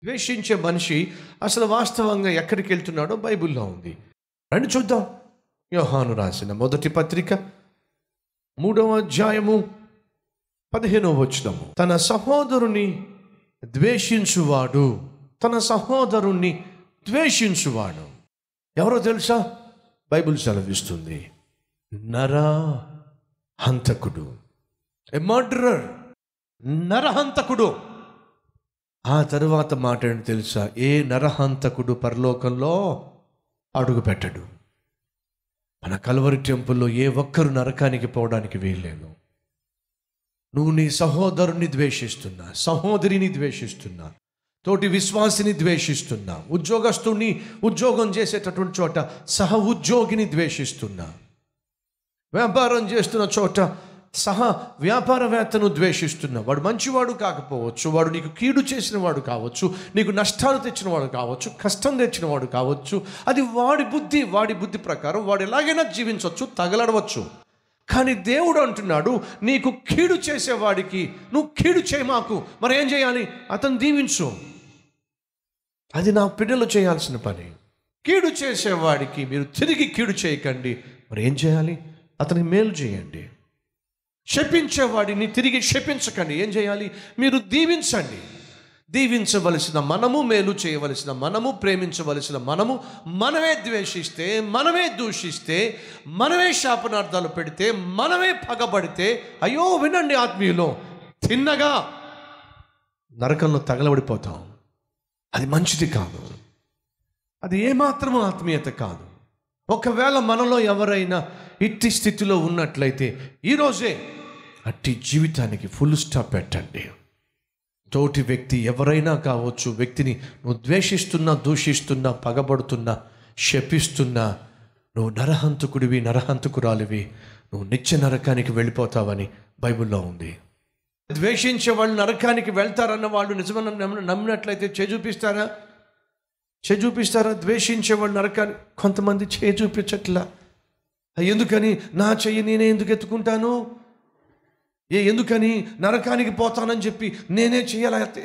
ద్వేషించే మనిషి అసలు వాస్తవంగా ఎక్కడికి వెళ్తున్నాడో బైబిల్లో ఉంది రండి చూద్దాం యోహాను రాసిన మొదటి పత్రిక మూడవ అధ్యాయము పదిహేనవ వచనము తన సహోదరుని ద్వేషించువాడు తన సహోదరుణ్ణి ద్వేషించువాడు ఎవరో తెలుసా బైబిల్ సెలవిస్తుంది నర హంతకుడు ఎ మర్డరర్ నరహంతకుడు ఆ తరువాత మాట ఏంటి తెలుసా ఏ నరహంతకుడు పరలోకంలో అడుగు పెట్టడు మన కలవరి టెంపుల్లో ఏ ఒక్కరు నరకానికి పోవడానికి వీల్లేదు నువ్వు నీ సహోదరుని ద్వేషిస్తున్నా సహోదరిని ద్వేషిస్తున్నా తోటి విశ్వాసిని ద్వేషిస్తున్నా ఉద్యోగస్తుని ఉద్యోగం చేసేటటువంటి చోట సహ ఉద్యోగిని ద్వేషిస్తున్నా వ్యాపారం చేస్తున్న చోట సహా వ్యాపారవేత్తను ద్వేషిస్తున్నా వాడు మంచివాడు కాకపోవచ్చు వాడు నీకు కీడు చేసిన వాడు కావచ్చు నీకు నష్టాలు తెచ్చిన వాడు కావచ్చు కష్టం తెచ్చిన వాడు కావచ్చు అది వాడి బుద్ధి వాడి బుద్ధి ప్రకారం వాడు ఎలాగైనా జీవించవచ్చు తగలడవచ్చు కానీ దేవుడు అంటున్నాడు నీకు కీడు చేసేవాడికి నువ్వు కీడు చేయి మాకు మరి ఏం చేయాలి అతను దీవించు అది నా పిల్లలు చేయాల్సిన పని కీడు చేసేవాడికి మీరు తిరిగి కీడు చేయకండి మరి ఏం చేయాలి అతనికి మేలు చేయండి శపించేవాడిని తిరిగి శపించకండి ఏం చేయాలి మీరు దీవించండి దీవించవలసిన మనము మేలు చేయవలసిన మనము ప్రేమించవలసిన మనము మనమే ద్వేషిస్తే మనమే దూషిస్తే మనమే శాపనార్థాలు పెడితే మనమే పగబడితే అయ్యో వినండి ఆత్మీయులో తిన్నగా నరకంలో తగలబడిపోతాం అది మంచిది కాదు అది ఏమాత్రము ఆత్మీయత కాదు ఒకవేళ మనలో ఎవరైనా ఇట్టి స్థితిలో ఉన్నట్లయితే ఈరోజే అట్టి జీవితానికి ఫుల్ స్టాప్ పెట్టండి తోటి వ్యక్తి ఎవరైనా కావచ్చు వ్యక్తిని నువ్వు ద్వేషిస్తున్నా దూషిస్తున్నా పగబడుతున్నా శపిస్తున్నా నువ్వు నరహంతకుడివి నరహంతకురాలివి నువ్వు నిత్య నరకానికి వెళ్ళిపోతావని బైబిల్లో ఉంది ద్వేషించే వాళ్ళు నరకానికి వెళ్తారన్న వాళ్ళు నిజమని నమ్మి నమ్మినట్లయితే చూపిస్తారా చూపిస్తారా ద్వేషించే వాళ్ళు నరకాన్ని కొంతమంది చూపించట్లా ఎందుకని నా చెయ్యి నేనే ఎందుకు ఎత్తుకుంటాను ఏ ఎందుకని నరకానికి పోతానని చెప్పి నేనే చేయాలైతే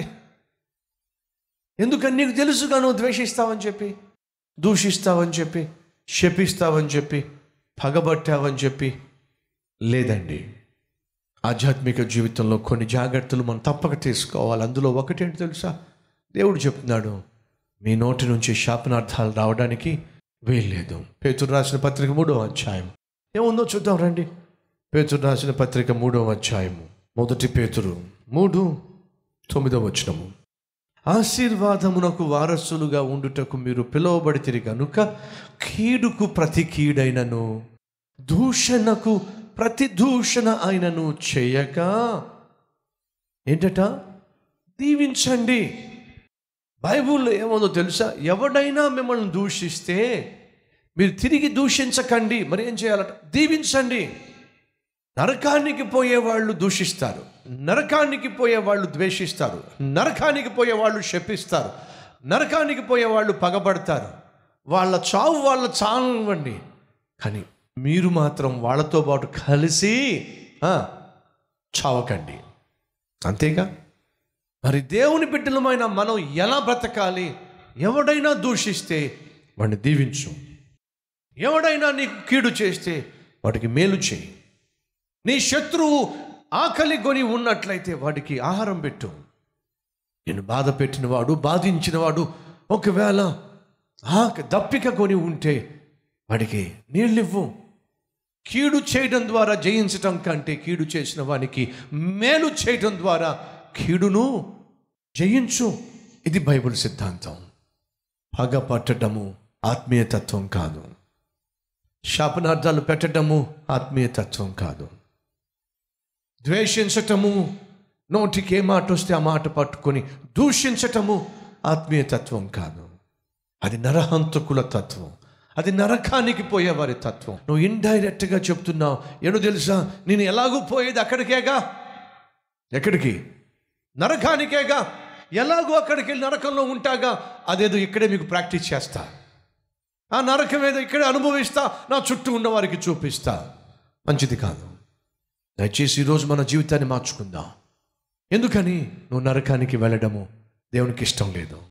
ఎందుకని నీకు తెలుసుగా నువ్వు ద్వేషిస్తావని చెప్పి దూషిస్తావని చెప్పి శపిస్తావని చెప్పి పగబట్టావని చెప్పి లేదండి ఆధ్యాత్మిక జీవితంలో కొన్ని జాగ్రత్తలు మనం తప్పక తీసుకోవాలి అందులో ఒకటేంటి తెలుసా దేవుడు చెప్తున్నాడు మీ నోటి నుంచి శాపనార్థాలు రావడానికి వీల్లేదు పేతురు రాసిన పత్రిక మూడవ అధ్యాయం ఏముందో చూద్దాం రండి పేతురు రాసిన పత్రిక మూడవ అధ్యాయము మొదటి పేతురు మూడు తొమ్మిదవ వచనము ఆశీర్వాదమునకు వారసులుగా ఉండుటకు మీరు పిలువబడితిరి కనుక కీడుకు ప్రతి కీడైనను దూషణకు ప్రతి దూషణ ఆయనను చేయక ఏంటట దీవించండి బైబుల్లో ఏముందో తెలుసా ఎవడైనా మిమ్మల్ని దూషిస్తే మీరు తిరిగి దూషించకండి మరి ఏం చేయాలట దీవించండి నరకానికి పోయే వాళ్ళు దూషిస్తారు నరకానికి పోయే వాళ్ళు ద్వేషిస్తారు నరకానికి పోయే వాళ్ళు శపిస్తారు నరకానికి పోయే వాళ్ళు పగబడతారు వాళ్ళ చావు వాళ్ళ చావండి కానీ మీరు మాత్రం వాళ్ళతో పాటు కలిసి ఆ, చావకండి అంతేగా మరి దేవుని బిడ్డలమైన మనం ఎలా బ్రతకాలి ఎవడైనా దూషిస్తే వాడిని దీవించు ఎవడైనా నీకు కీడు చేస్తే వాడికి మేలు చేయి నీ శత్రువు ఆకలి కొని ఉన్నట్లయితే వాడికి ఆహారం పెట్టు నేను బాధ పెట్టినవాడు బాధించినవాడు ఒకవేళ ఆక దప్పిక కొని ఉంటే వాడికి నీళ్ళివ్వు కీడు చేయడం ద్వారా జయించటం కంటే కీడు చేసిన వానికి మేలు చేయడం ద్వారా కీడును జయించు ఇది బైబిల్ సిద్ధాంతం పగ పట్టడము ఆత్మీయతత్వం కాదు శాపనార్థాలు పెట్టడము ఆత్మీయతత్వం కాదు ద్వేషించటము నోటికి ఏ మాట వస్తే ఆ మాట పట్టుకొని దూషించటము ఆత్మీయతత్వం కాదు అది నరహంతకుల తత్వం అది నరకానికి పోయేవారి తత్వం నువ్వు ఇండైరెక్ట్గా చెప్తున్నావు ఏదో తెలుసా నేను ఎలాగూ పోయేది అక్కడికేగా ఎక్కడికి నరకానికేగా ఎలాగో అక్కడికి వెళ్ళి నరకంలో ఉంటాగా అదేదో ఇక్కడే మీకు ప్రాక్టీస్ చేస్తా ఆ నరకం ఏదో ఇక్కడే అనుభవిస్తా నా చుట్టూ ఉన్న వారికి చూపిస్తా మంచిది కాదు దయచేసి ఈరోజు మన జీవితాన్ని మార్చుకుందాం ఎందుకని నువ్వు నరకానికి వెళ్ళడము దేవునికి ఇష్టం లేదు